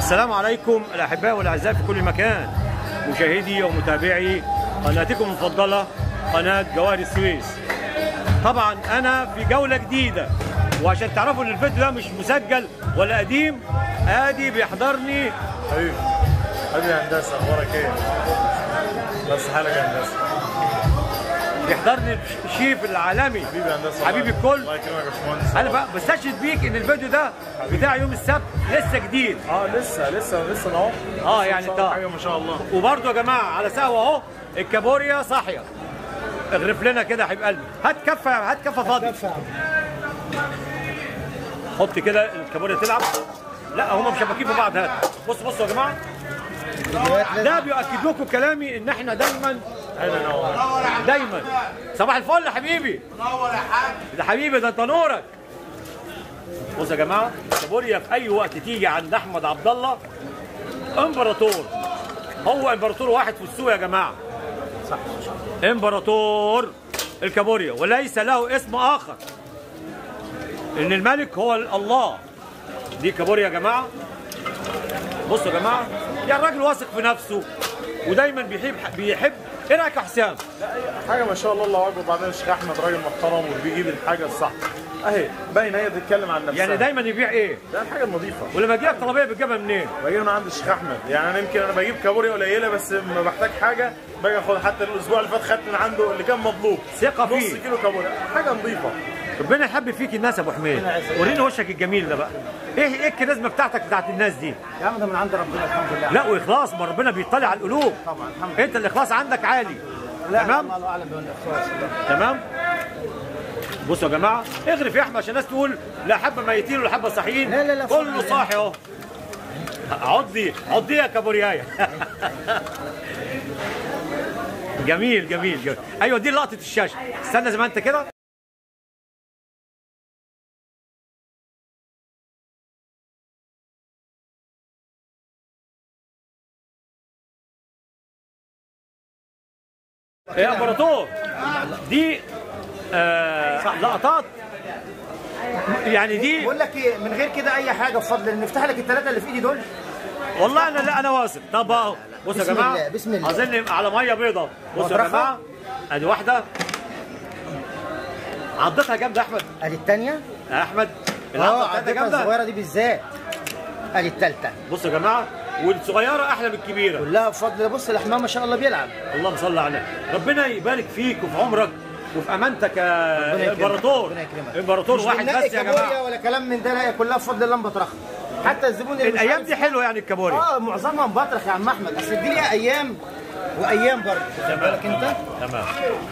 السلام عليكم الأحباء والأعزاء في كل مكان مشاهدي ومتابعي قناتكم المفضلة قناة جوهر السويس طبعا أنا في جولة جديدة وعشان تعرفوا ان الفيديو ده مش مسجل ولا قديم ادي بيحضرني حبيبي حبيبي يا هندسه اخبارك ايه؟ بس حالك يا هندسه بيحضرني الشيف العالمي حبيبي يا هندسه حبيبي الله- الكل الله يكرمك يا باشمهندس انا بقى بستشهد بيك ان الفيديو ده بتاع يوم السبت لسه جديد اه لسه لسه لسه اهو اه لسه يعني مصور طبعا. حاجه ما شاء الله وبرضه يا جماعه على سهوه اهو الكابوريا صاحيه اغرف لنا كده يا حبيب قلبي هات كفه هات كفه فاضيه حط كده الكابوريا تلعب لا هما مشبكين في بعض هات بص بصوا يا جماعه ده بيؤكد لكم كلامي ان احنا دايما اهلا اهو دايما صباح الفل يا حبيبي نور يا حاج ده حبيبي ده انت نورك بص يا جماعه الكابوريا في اي وقت تيجي عند احمد عبد الله امبراطور هو امبراطور واحد في السوق يا جماعه صح امبراطور الكابوريا وليس له اسم اخر ان الملك هو الله دي كابوريا يا جماعه بصوا يا جماعه يعني الراجل واثق في نفسه ودايما بيحب بيحب ايه رايك يا حسام؟ حاجه ما شاء الله الله اكبر وبعدين الشيخ احمد راجل محترم وبيجيب الحاجه الصح اهي باين هي بتتكلم عن نفسها يعني دايما يبيع ايه؟ ده الحاجه النظيفه ولما تجيلك طلبيه بتجيبها منين؟ بجيب من عند الشيخ احمد يعني انا يمكن انا بجيب كابوريا قليله بس لما بحتاج حاجه باجي اخد حتى الاسبوع اللي فات خدت من عنده اللي كان مطلوب ثقة نص فيه. كيلو كابوريا حاجه نظيفه ربنا يحب فيك الناس يا ابو حميد وريني وشك الجميل ده بقى ايه ايه الكاريزما بتاعتك بتاعت الناس دي؟ يا عم ده من عند ربنا الحمد لله لا واخلاص ما ربنا بيطلع على القلوب طبعا الحمد لله انت الاخلاص عندك عالي لا تمام؟ الله اعلم بالاخلاص تمام بصوا يا جماعه اغرف يا احمد عشان الناس تقول لا حبه ميتين ولا حبه صاحيين لا، لا، لا، كله فضل صاحي اهو عضي عضي يا كابوريايه جميل جميل جميل ايوه دي لقطه الشاشه استنى زي ما انت كده يا امبراطور دي آه لقطات يعني دي بقول لك ايه من غير كده اي حاجه بفضل ان نفتح لك الثلاثه اللي في ايدي دول والله انا لا انا واثق طب اهو بصوا يا بسم جماعه الله، بسم الله. اظن على ميه بيضاء بصوا يا مطرحة. جماعه ادي واحده عضتها جامده يا احمد ادي الثانيه يا احمد اه العضه بتاعتها عدتها جامده الصغيره دي بالذات ادي الثالثه بصوا يا جماعه والصغيره احلى من الكبيره كلها بفضل بص الحمام ما شاء الله بيلعب اللهم صل على النبي ربنا يبارك فيك وفي عمرك وفي امانتك يا ربنا يكرمك، امبراطور ربنا يكرمك. امبراطور مش واحد بنلاقي بس يا كابوريا جماعه ولا كلام من ده لا هي كلها بفضل الله مبطرخه حتى الزبون اللي مش الايام عارف- دي حلوه يعني الكابوريا اه معظمها مبطرخ يا عم احمد اصل دي ليها ايام وايام برضه خد بالك انت تمام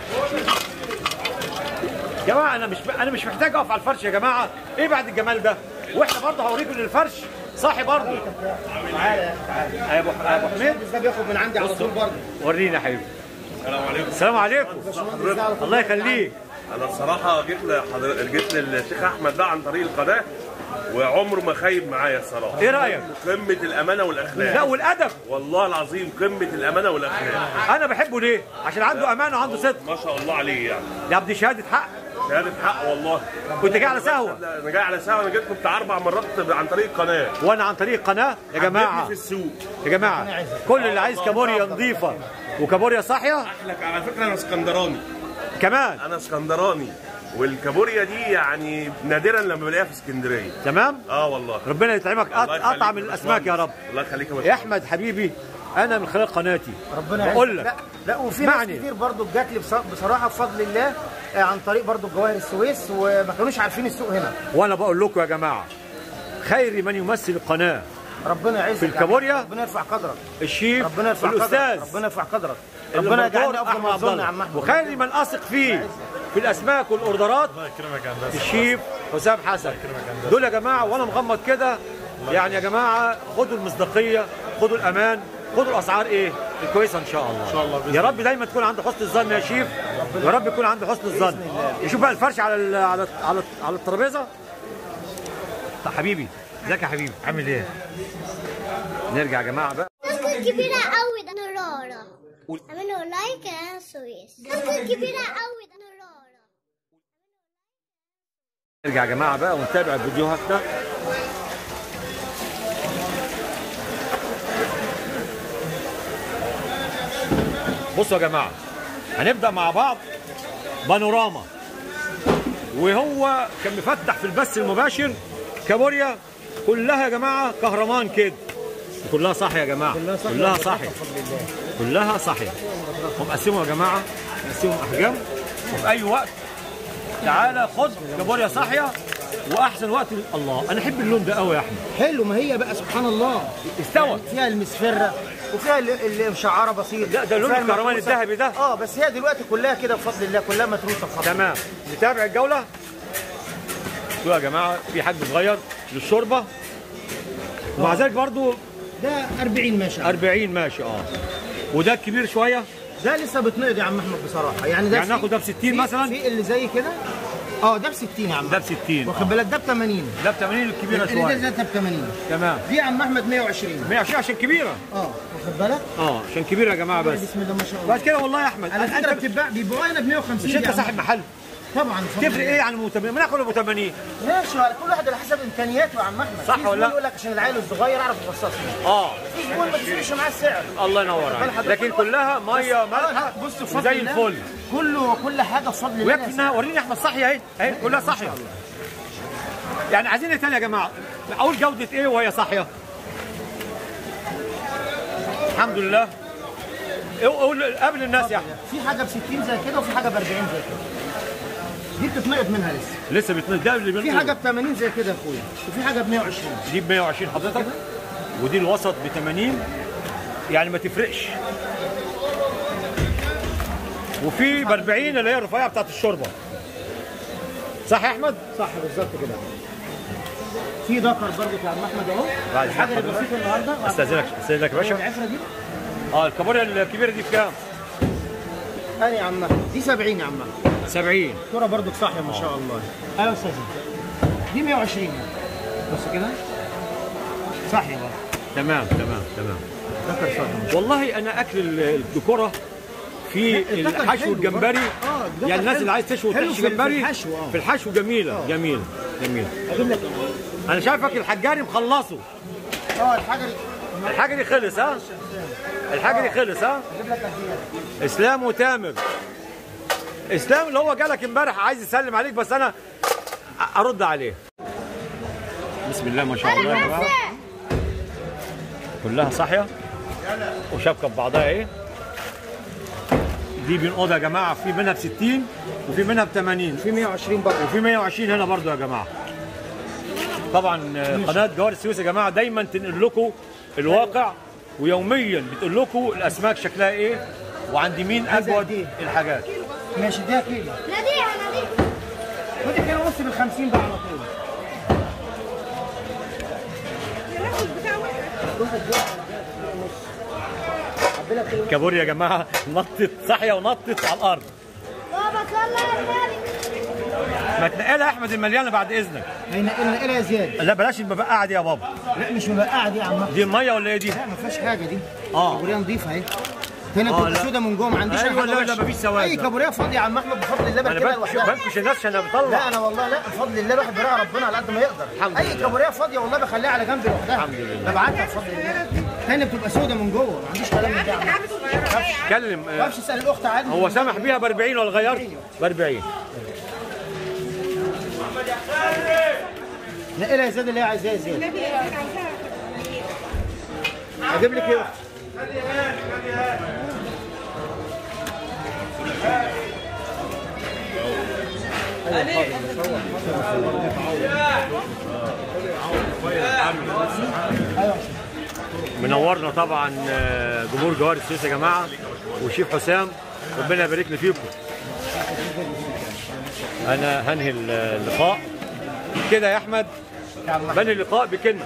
جماعه انا مش انا مش محتاج اقف على الفرش يا جماعه ايه بعد الجمال ده واحنا برضه هوريكم ان الفرش صاحي برضه تعالى يا أخي، تعالى يا ابو ابو حميد ده بياخد من عندي على طول برضه ورينا يا حبيبي السلام عليكم السلام عليكم باشمهندس ده على طول الله يخليك انا الصراحه جيت لحضرتك جيت للشيخ احمد ده عن طريق القناه وعمره ما خيب معايا الصراحه ايه رايك قمه الامانه والاخلاق لا والادب والله العظيم قمه الامانه والاخلاق انا بحبه ليه عشان عنده امانه وعنده صدق ما شاء الله عليه يعني ده دي شهاده حق شهاده حق والله كنت جاي على سهوه لا، انا جاي على سهوه انا جيت كنت اربع مرات عن طريق القناه وانا عن طريق قناه يا حببني جماعه في السوق يا جماعه كل اللي عايز كابوريا نظيفه وكابوريا صاحيه لك على فكره انا اسكندراني كمان انا اسكندراني والكابوريا دي يعني نادرا لما بلاقيها في اسكندريه تمام اه والله ربنا يطعمك الله يخليك اطعم يا الاسماك يا رب الله يخليك يا يا باشمهندس. احمد حبيبي انا من خلال قناتي ربنا بقول يعزك. لك لا لا وفي ناس معني. كتير برضو جات لي بص- بصراحه بفضل الله آه، عن طريق برضو جواهر السويس وما كانوش عارفين السوق هنا وانا بقول لكم يا جماعه خير من يمثل القناه ربنا يعزك في الكابوريا؟ ربنا يرفع قدرك الشيف ربنا يرفع قدرك الاستاذ ربنا يرفع قدرك ربنا يجعلني افضل أحمد ما عبد يا الله عم احمد وخير من اثق فيه في الاسماك والاوردرات الله يكرمك يا هندسه الشيف حسام حسن دول يا جماعه وانا مغمض كده يعني يا جماعه خدوا المصداقيه خدوا الامان خدوا الاسعار ايه الكويسه ان شاء الله ان شاء الله بإذن يا رب دايما تكون عند حسن الظن يا شيف يا رب يكون عند حسن الظن يشوف بقى الفرش على ال على على على الترابيزه طب حبيبي ازيك يا حبيبي عامل ايه نرجع يا جماعه بقى تكون كبيرة قوي ده نورارة اعملوا لايك يا سويس تكون كبيرة قوي ده نورارة نرجع يا جماعه بقى ونتابع فيديوهاتنا بصوا يا جماعه هنبدا مع بعض بانوراما وهو كان مفتح في البث المباشر كابوريا كلها يا جماعه كهرمان كده كلها صح يا جماعه كلها صح كلها صحيح ومقسمهم يا جماعه مقسمهم احجام وفي اي وقت تعالى خد كابوريا صاحيه واحسن وقت الله انا احب اللون ده قوي يا احمد حلو ما هي بقى سبحان الله استوى فيها المسفره وفيها اللي- اللي مشعره بسيط لا، ده لون وفيها الكهرمان المتروسة. الذهبي ده. اه بس هي دلوقتي كلها كده بفضل الله كلها متروسه بفضل الله تمام نتابع الجوله شوفوا يا جماعه في حجم صغير للشوربه ومع ذلك برضو ده 40 ماشي 40 ماشي اه وده الكبير شويه ده لسه بتنقض يا عم احمد بصراحه يعني ده يعني في- ناخد ده ب 60 في- مثلا؟ في اللي زي كده اه ده ب 60 يا عم ده ب 60 واخد بالك ده ب 80 ده ب 80 الكبيره اللي ده شويه ده ب 80 تمام دي يا عم احمد 120 120 عشان كبيره اه واخد بالك اه عشان كبيره يا جماعه بس بسم الله ما شاء الله بعد كده والله يا احمد على انت فكره بتتباع بيبيعوا هنا ب 150 مش انت يا عم. صاحب محل طبعا بفضل تفرق ايه عن ابو 80 ما ناكل ابو 80 ماشي على كل واحد على حسب امكانياته يا عم احمد صح في ولا زبون لا؟ يقول لك عشان العيل الصغير اعرف افصصه اه في زبون ما تفرقش معاه السعر الله ينور عليك لكن كلها ميه مالحه بص بفضل زي الله، الفل كله كل حاجه بفضل الله ويكفي انها وريني احمد صحيه اهي اهي كلها صحيه يعني عايزين ايه تاني يا جماعه اقول جوده ايه وهي صحيه الحمد لله قول قبل الناس يا احمد في حاجه ب 60 زي كده وفي حاجه ب 40 زي كده دي بتتنقط منها لسه لسه بتنزل ده اللي في بنقول. حاجه ب 80 زي كده يا اخويا وفي حاجه ب 120 دي ب 120 حضرتك ودي الوسط ب 80 يعني ما تفرقش وفي ب 40 اللي هي الرفيعه بتاعت الشوربه صح يا احمد؟ صح بالظبط كده في ذكر برضه يا عم احمد اهو بعد الحاجه حضرتك. البسيطه النهارده استاذنك استاذنك يا باشا العفره دي اه الكابوريا الكبيره دي بكام؟ انا يا عم احمد دي 70 يا عم احمد 70 كرة برضو صاحية ما شاء الله ايوه يا استاذ دي 120 بص كده صاحية برضه تمام تمام تمام ذكر صاحي والله انا اكل ال- الديكوره في الذكر الحشو حلو الجمبري برضه. آه، الذكر يعني الناس حلو. اللي عايز تشوي حلو تحشي في- في جمبري الحشو، آه. في الحشو جميله جميله جميله اجيب لك انا شايفك الحجاري مخلصه اه الحاجة دي الحاجه دي خلص ها الحاجه دي خلص ها اجيب لك قد ايه اسلام وتامر اسلام اللي هو جالك امبارح عايز يسلم عليك بس انا أ- ارد عليه بسم الله ما شاء الله يا جماعه كلها صاحيه وشابكه ببعضها ايه دي بنقضها يا جماعه في منها ب 60 وفي منها ب 80 في 120 برضه وفي 120 هنا برضو يا جماعه طبعا آه، قناه جوهر السويس يا جماعه دايما تنقل لكم الواقع ويوميا بتقول لكم الاسماك شكلها ايه وعند مين عايزة اجود قد إيه؟ الحاجات ماشي اديها كيلو ناديها ناديها خدي كيلو ونص بال 50 بقى على طول كابوريا يا جماعه نطت صاحيه ونطت على الارض بابا صلى على النبي ما تنقلها يا احمد المليانه بعد اذنك هينقلها نقلها يا زياد لا بلاش المبقعه دي يا بابا لا مش مبقعة دي يا عم أحمد. دي الميه ولا ايه دي لا ما فيهاش حاجة دي آه. كابوريا نظيفة اهي هنا آه، بتبقى لا. سودا من جوه ما عنديش أيوة، أي لا، حاجة لا، وحشة. مفيش سواد، اي لا. كابوريا فاضية يا عم احمد بفضل الله انا بركبها بنكش لوحدها بنكش الناس عشان لا بطلع انا والله لا بفضل الله الواحد بيراعي ربنا على قد ما يقدر الحمد اي لله. كابوريا فاضيه والله بخليها على جنب لوحدها الحمد لله. ببعتها بفضل الله تاني بتبقى سودا من جوه ما عنديش كلام من ده يا عم. اتكلم ما آه، تعرفش تسال الاخت عادي هو سامح بيها ب 40 ولا غيرت؟ ب 40 نقلها يا زياد اللي هي عايزاه يا زياد اجيب لك ايه يا اختي منورنا طبعا آه، جمهور جوهر السويس يا جماعه وشيف حسام ربنا يبارك لي فيكم انا هنهي اللقاء كده يا احمد بنهي اللقاء بكلمه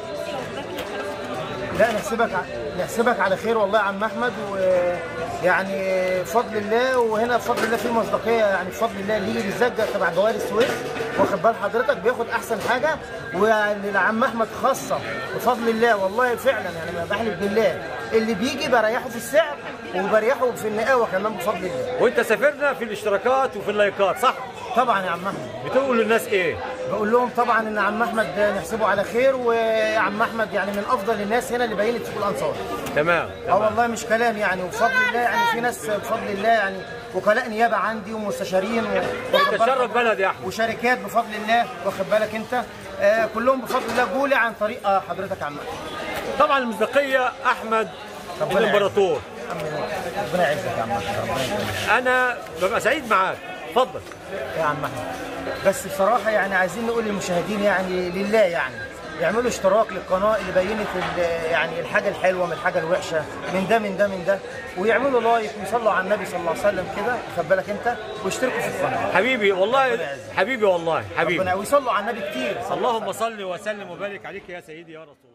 لا نحسبك ع- نحسبك على خير والله يا عم احمد ويعني بفضل الله وهنا بفضل الله في مصداقيه يعني بفضل الله اللي يجي بيسجل تبع جوار السويس واخد بال حضرتك بياخد احسن حاجه ويعني لعم احمد خاصه بفضل الله والله فعلا يعني ما بحلف بالله اللي بيجي بريحه في السعر وبريحه في النقاوه كمان بفضل الله وانت سافرنا في الاشتراكات وفي اللايكات صح طبعا يا عم احمد بتقول للناس ايه بقول لهم طبعا ان عم احمد نحسبه على خير وعم احمد يعني من افضل الناس هنا اللي بينت سوق الانصار تمام اه والله مش كلام يعني وبفضل الله يعني في ناس بفضل الله يعني وكلاء نيابه عندي ومستشارين و... واخد بالك تشرف بلد يا احمد وشركات بفضل الله واخد بالك انت آه كلهم بفضل الله جولي عن طريق آه حضرتك عم طبعا المصداقيه احمد ربنا الامبراطور ربنا يعزك يا عم احمد ربنا يكرمك انا ببقى سعيد معاك اتفضل يا عم احمد بس بصراحه يعني عايزين نقول للمشاهدين يعني لله يعني يعملوا اشتراك للقناه اللي بينت ال- يعني الحاجه الحلوه من الحاجه الوحشه من ده من ده من ده ويعملوا لايك ويصلوا على النبي صلى الله عليه وسلم كده واخد بالك انت واشتركوا في القناه حبيبي والله حبيبي والله حبيبي ربنا ويصلوا على النبي كتير اللهم صل وسلم وبارك عليك يا سيدي يا رسول